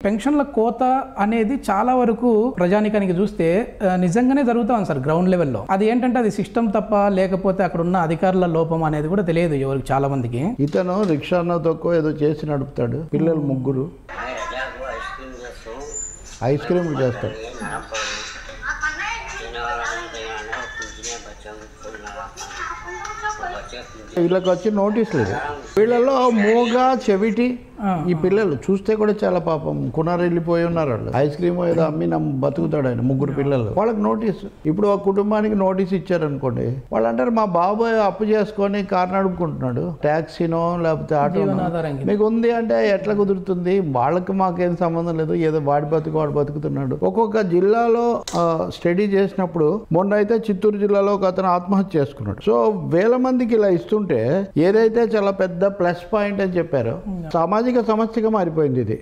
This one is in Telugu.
పెన్షన్ల కోత అనేది చాలా వరకు ప్రజానికానికి చూస్తే ఆ, నిజంగానే జరుగుతా ఉంది సార్ గ్రౌండ్ లెవెల్లో అది ఏంటంటే అది సిస్టమ్ తప్ప లేకపోతే అక్కడ ఉన్న అధికారుల లోపం అనేది కూడా తెలియదు ఎవరికి చాలా మందికి ఇతను రిక్షానో తక్కువ ఏదో చేసి నడుపుతాడు పిల్లలు ముగ్గురు ఎలాగో ఐస్ క్రీమ్ చేస్తూ ఐస్ క్రీమ్లు చేస్తాడు ये ना पड़े जीने वाला नहीं देना कुछ बच्चों को बच्चे कुछ వీళ్ళకి వచ్చి నోటీసులు ఇది. వీళ్ళలో మూగ చెవిటి ఆ, ఈ పిల్లలు చూస్తే కూడా చాలా పాపం కునారు వెళ్ళిపోయి ఉన్నారు వాళ్ళు ఐస్ క్రీమ్ ఏదో అమ్మి నమ్మ బతుకుతాడు ఆయన ముగ్గురు పిల్లలు వాళ్ళకి నోటీస్ ఇప్పుడు ఒక కుటుంబానికి నోటీస్ ఇచ్చారనుకోండి వాళ్ళు అంటారు మా బాబాయ్ అప్పు చేసుకొని కారు నడుపుకుంటున్నాడు ట్యాక్సీనో లేకపోతే ఆటో జీవనాధారం కింద. మీకు ఉంది అంటే ఎట్లా కుదురుతుంది వాళ్ళకి మాకేం సంబంధం లేదు ఏదో వాడి బతుకు వాడు బతుకుతున్నాడు ఒక్కొక్క జిల్లాలో ఆ, స్టడీ చేసినప్పుడు మొన్న అయితే చిత్తూరు జిల్లాలో ఒక అతను ఆత్మహత్య చేసుకున్నాడు సో వేల మందికి ఇలా ఇస్తుంటే ఏదైతే చాలా పెద్ద ప్లస్ పాయింట్ అని చెప్పారో సామాజిక సమస్యగా మారిపోయింది ఇది